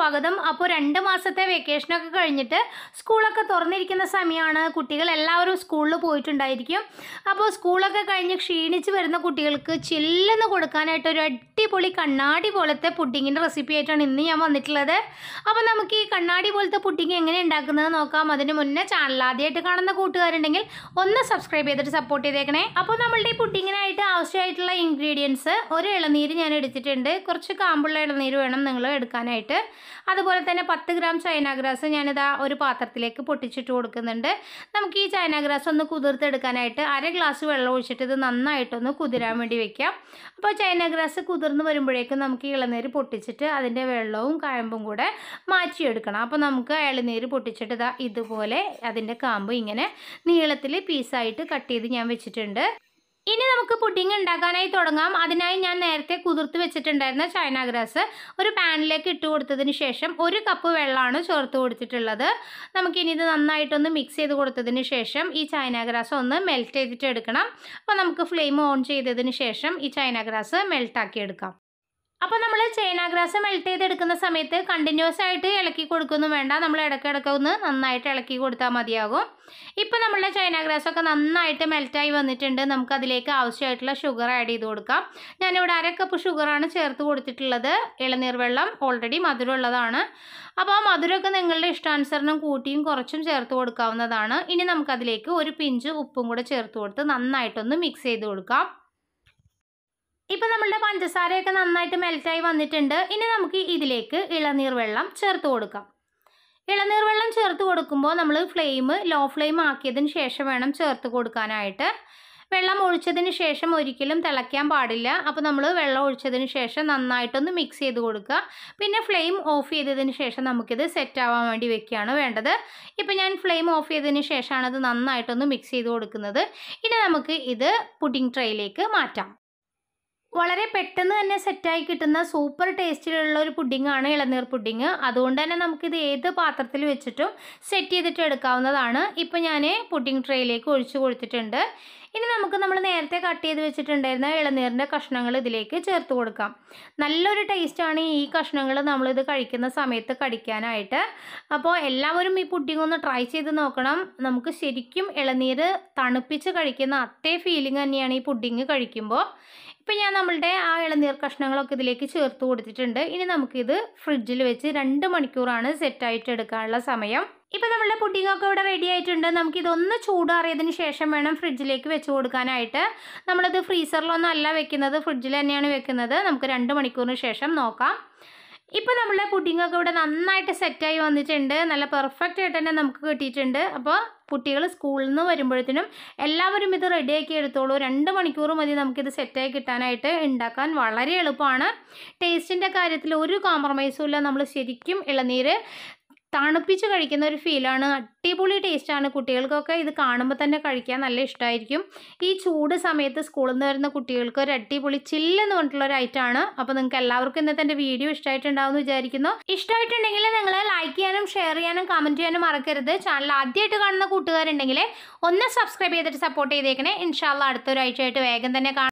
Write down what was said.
സ്വാഗതം അപ്പോൾ രണ്ട് മാസത്തെ വെക്കേഷനൊക്കെ കഴിഞ്ഞിട്ട് സ്കൂളൊക്കെ തുറന്നിരിക്കുന്ന സമയമാണ് കുട്ടികൾ എല്ലാവരും സ്കൂളിൽ പോയിട്ടുണ്ടായിരിക്കും അപ്പോൾ സ്കൂളൊക്കെ കഴിഞ്ഞ് ക്ഷീണിച്ച് വരുന്ന കുട്ടികൾക്ക് ചില്ലെന്ന് കൊടുക്കാനായിട്ട് ഒരു അടിപൊളി കണ്ണാടി പോലത്തെ പുഡിങ്ങിൻ്റെ റെസിപ്പി ആയിട്ടാണ് ഇന്ന് ഞാൻ വന്നിട്ടുള്ളത് അപ്പോൾ നമുക്ക് ഈ കണ്ണാടി പോലത്തെ പുഡിങ് എങ്ങനെ ഉണ്ടാക്കുന്നത് നോക്കാം അതിന് മുന്നേ ചാനൽ ആദ്യമായിട്ട് കാണുന്ന കൂട്ടുകാരുണ്ടെങ്കിൽ ഒന്ന് സബ്സ്ക്രൈബ് ചെയ്തിട്ട് സപ്പോർട്ട് ചെയ്തേക്കണേ അപ്പോൾ നമ്മളുടെ ഈ പുഡിങ്ങിനായിട്ട് ആവശ്യമായിട്ടുള്ള ഇൻഗ്രീഡിയൻസ് ഒരു ഇളനീര് ഞാൻ എടുത്തിട്ടുണ്ട് കുറച്ച് കാമ്പുള്ള ഇളനീര് വേണം നിങ്ങൾ എടുക്കാനായിട്ട് അതുപോലെ തന്നെ പത്ത് ഗ്രാം ചൈന ഗ്രാസ് ഞാനിതാ ഒരു പാത്രത്തിലേക്ക് പൊട്ടിച്ചിട്ട് കൊടുക്കുന്നുണ്ട് നമുക്ക് ഈ ചൈന ഗ്രാസ് ഒന്ന് കുതിർത്തെടുക്കാനായിട്ട് അര ഗ്ലാസ് വെള്ളം ഒഴിച്ചിട്ട് ഇത് നന്നായിട്ടൊന്ന് കുതിരാൻ വേണ്ടി വെക്കാം അപ്പോൾ ചൈന ഗ്രാസ് കുതിർന്ന് വരുമ്പോഴേക്കും നമുക്ക് ഈ ഇളനീര് പൊട്ടിച്ചിട്ട് അതിൻ്റെ വെള്ളവും കഴമ്പും കൂടെ മാറ്റിയെടുക്കണം അപ്പോൾ നമുക്ക് ഇളനീര് പൊട്ടിച്ചിട്ട് ഇതാ ഇതുപോലെ അതിൻ്റെ കാമ്പ് ഇങ്ങനെ നീളത്തിൽ പീസായിട്ട് കട്ട് ചെയ്ത് ഞാൻ വെച്ചിട്ടുണ്ട് ഇനി നമുക്ക് പുഡിംഗ് ഉണ്ടാക്കാനായി തുടങ്ങാം അതിനായി ഞാൻ നേരത്തെ കുതിർത്ത് വെച്ചിട്ടുണ്ടായിരുന്ന ചൈന ഗ്രാസ് ഒരു പാനിലേക്ക് ഇട്ട് കൊടുത്തതിന് ശേഷം ഒരു കപ്പ് വെള്ളമാണ് ചേർത്ത് കൊടുത്തിട്ടുള്ളത് നമുക്കിനി ഇത് നന്നായിട്ടൊന്ന് മിക്സ് ചെയ്ത് കൊടുത്തതിന് ശേഷം ഈ ചൈന ഗ്രാസ് ഒന്ന് മെൽറ്റ് ചെയ്തിട്ട് എടുക്കണം അപ്പോൾ നമുക്ക് ഫ്ലെയിം ഓൺ ചെയ്തതിന് ശേഷം ഈ ചൈന ഗ്രാസ് മെൽട്ടാക്കി എടുക്കാം അപ്പോൾ നമ്മൾ ചൈന ഗ്രാസ് മെൽറ്റ് ചെയ്തെടുക്കുന്ന സമയത്ത് കണ്ടിന്യൂസ് ആയിട്ട് ഇളക്കി കൊടുക്കൊന്നും വേണ്ട നമ്മൾ ഇടയ്ക്കിടയ്ക്ക് ഒന്ന് നന്നായിട്ട് ഇളക്കി കൊടുത്താൽ മതിയാകും ഇപ്പോൾ നമ്മളുടെ ചൈന ഗ്രാസ് ഒക്കെ നന്നായിട്ട് മെൽറ്റായി വന്നിട്ടുണ്ട് നമുക്ക് അതിലേക്ക് ആവശ്യമായിട്ടുള്ള ഷുഗർ ആഡ് ചെയ്ത് കൊടുക്കാം ഞാനിവിടെ അര കപ്പ് ഷുഗറാണ് ചേർത്ത് കൊടുത്തിട്ടുള്ളത് ഇളനീർ വെള്ളം ഓൾറെഡി മധുരമുള്ളതാണ് അപ്പോൾ ആ മധുരമൊക്കെ നിങ്ങളുടെ ഇഷ്ടാനുസരണം കൂട്ടിയും കുറച്ചും ചേർത്ത് കൊടുക്കാവുന്നതാണ് ഇനി നമുക്കതിലേക്ക് ഒരു പിഞ്ച് ഉപ്പും കൂടെ ചേർത്ത് കൊടുത്ത് നന്നായിട്ടൊന്ന് മിക്സ് ചെയ്ത് കൊടുക്കാം ഇപ്പം നമ്മളുടെ പഞ്ചസാരയൊക്കെ നന്നായിട്ട് മെൽറ്റായി വന്നിട്ടുണ്ട് ഇനി നമുക്ക് ഇതിലേക്ക് ഇളനീർ വെള്ളം ചേർത്ത് കൊടുക്കാം ഇളനീർ വെള്ളം ചേർത്ത് കൊടുക്കുമ്പോൾ നമ്മൾ ഫ്ലെയിം ലോ ഫ്ലെയിം ആക്കിയതിന് ശേഷം വേണം ചേർത്ത് കൊടുക്കാനായിട്ട് വെള്ളം ഒഴിച്ചതിന് ശേഷം ഒരിക്കലും തിളയ്ക്കാൻ പാടില്ല അപ്പോൾ നമ്മൾ വെള്ളം ഒഴിച്ചതിന് ശേഷം നന്നായിട്ടൊന്ന് മിക്സ് ചെയ്ത് കൊടുക്കുക പിന്നെ ഫ്ലെയിം ഓഫ് ചെയ്തതിന് ശേഷം നമുക്കിത് സെറ്റ് ആവാൻ വേണ്ടി വെക്കുകയാണ് വേണ്ടത് ഇപ്പോൾ ഞാൻ ഫ്ലെയിം ഓഫ് ചെയ്തതിന് ശേഷമാണ് ഇത് നന്നായിട്ടൊന്ന് മിക്സ് ചെയ്ത് കൊടുക്കുന്നത് ഇനി നമുക്ക് ഇത് പുഡിംഗ് ട്രേയിലേക്ക് മാറ്റാം വളരെ പെട്ടെന്ന് തന്നെ സെറ്റായി കിട്ടുന്ന സൂപ്പർ ടേസ്റ്റിലുള്ള ഒരു പുഡിങ്ങാണ് ഇളനീർ പുഡിങ് അതുകൊണ്ട് തന്നെ നമുക്കിത് ഏത് പാത്രത്തിൽ വെച്ചിട്ടും സെറ്റ് ചെയ്തിട്ട് എടുക്കാവുന്നതാണ് ഇപ്പോൾ ഞാൻ പുഡിംഗ് ട്രേയിലേക്ക് ഒഴിച്ചു കൊടുത്തിട്ടുണ്ട് ഇനി നമുക്ക് നമ്മൾ നേരത്തെ കട്ട് ചെയ്ത് വെച്ചിട്ടുണ്ടായിരുന്ന ഇളനീറിൻ്റെ കഷ്ണങ്ങൾ ഇതിലേക്ക് ചേർത്ത് കൊടുക്കാം നല്ലൊരു ടേസ്റ്റാണ് ഈ കഷ്ണങ്ങൾ നമ്മളിത് കഴിക്കുന്ന സമയത്ത് കടിക്കാനായിട്ട് അപ്പോൾ എല്ലാവരും ഈ പുഡിംഗ് ഒന്ന് ട്രൈ ചെയ്ത് നോക്കണം നമുക്ക് ശരിക്കും ഇളനീര് തണുപ്പിച്ച് കഴിക്കുന്ന അതേ ഫീലിംഗ് തന്നെയാണ് ഈ പുഡിംഗ് കഴിക്കുമ്പോൾ ഇപ്പം ഞാൻ നമ്മളുടെ ആ ഇളനീർ കഷ്ണങ്ങളൊക്കെ ഇതിലേക്ക് ചേർത്ത് കൊടുത്തിട്ടുണ്ട് ഇനി നമുക്കിത് ഫ്രിഡ്ജിൽ വെച്ച് രണ്ട് മണിക്കൂറാണ് സെറ്റായിട്ട് എടുക്കാനുള്ള സമയം ഇപ്പം നമ്മളുടെ പുഡിങ്ങൊക്കെ ഇവിടെ റെഡി ആയിട്ടുണ്ട് നമുക്കിതൊന്ന് ചൂടാറിയതിന് ശേഷം വേണം ഫ്രിഡ്ജിലേക്ക് വെച്ച് കൊടുക്കാനായിട്ട് നമ്മളത് ഫ്രീസറിലൊന്നും അല്ല വെക്കുന്നത് ഫ്രിഡ്ജിൽ തന്നെയാണ് വെക്കുന്നത് നമുക്ക് രണ്ട് മണിക്കൂറിന് ശേഷം നോക്കാം ഇപ്പോൾ നമ്മളുടെ പുഡിങ്ങൊക്കെ ഇവിടെ നന്നായിട്ട് സെറ്റായി വന്നിട്ടുണ്ട് നല്ല പെർഫെക്റ്റ് ആയിട്ട് തന്നെ നമുക്ക് കിട്ടിയിട്ടുണ്ട് അപ്പോൾ കുട്ടികൾ സ്കൂളിൽ നിന്ന് വരുമ്പോഴത്തേനും എല്ലാവരും ഇത് റെഡിയാക്കി എടുത്തോളൂ രണ്ട് മണിക്കൂർ മതി നമുക്കിത് സെറ്റായി കിട്ടാനായിട്ട് ഉണ്ടാക്കാൻ വളരെ എളുപ്പമാണ് ടേസ്റ്റിൻ്റെ കാര്യത്തിൽ ഒരു കോംപ്രമൈസും ഇല്ല നമ്മൾ ശരിക്കും ഇളനീര് തണുപ്പിച്ച് കഴിക്കുന്ന ഒരു ഫീലാണ് അടിപൊളി ടേസ്റ്റാണ് കുട്ടികൾക്കൊക്കെ ഇത് കാണുമ്പോൾ തന്നെ കഴിക്കാൻ നല്ല ഇഷ്ടമായിരിക്കും ഈ ചൂട് സമയത്ത് സ്കൂളിൽ നിന്ന് വരുന്ന കുട്ടികൾക്ക് ഒരു അടിപൊളി ചില്ലെന്ന് പറഞ്ഞിട്ടുള്ള ഒരു ഐറ്റമാണ് അപ്പോൾ നിങ്ങൾക്ക് എല്ലാവർക്കും ഇന്നത്തെ എൻ്റെ വീഡിയോ ഇഷ്ടമായിട്ടുണ്ടാവും എന്ന് വിചാരിക്കുന്നു ഇഷ്ടമായിട്ടുണ്ടെങ്കിൽ നിങ്ങൾ ലൈക്ക് ചെയ്യാനും ഷെയർ ചെയ്യാനും കമൻറ്റ് ചെയ്യാനും മറക്കരുത് ചാനൽ ആദ്യമായിട്ട് കാണുന്ന കൂട്ടുകാരുണ്ടെങ്കിൽ ഒന്ന് സബ്സ്ക്രൈബ് ചെയ്തിട്ട് സപ്പോർട്ട് ചെയ്തേക്കണേ ഇൻഷാല്ല അടുത്തൊരാഴ്ചയായിട്ട് വേഗം തന്നെ കാണാം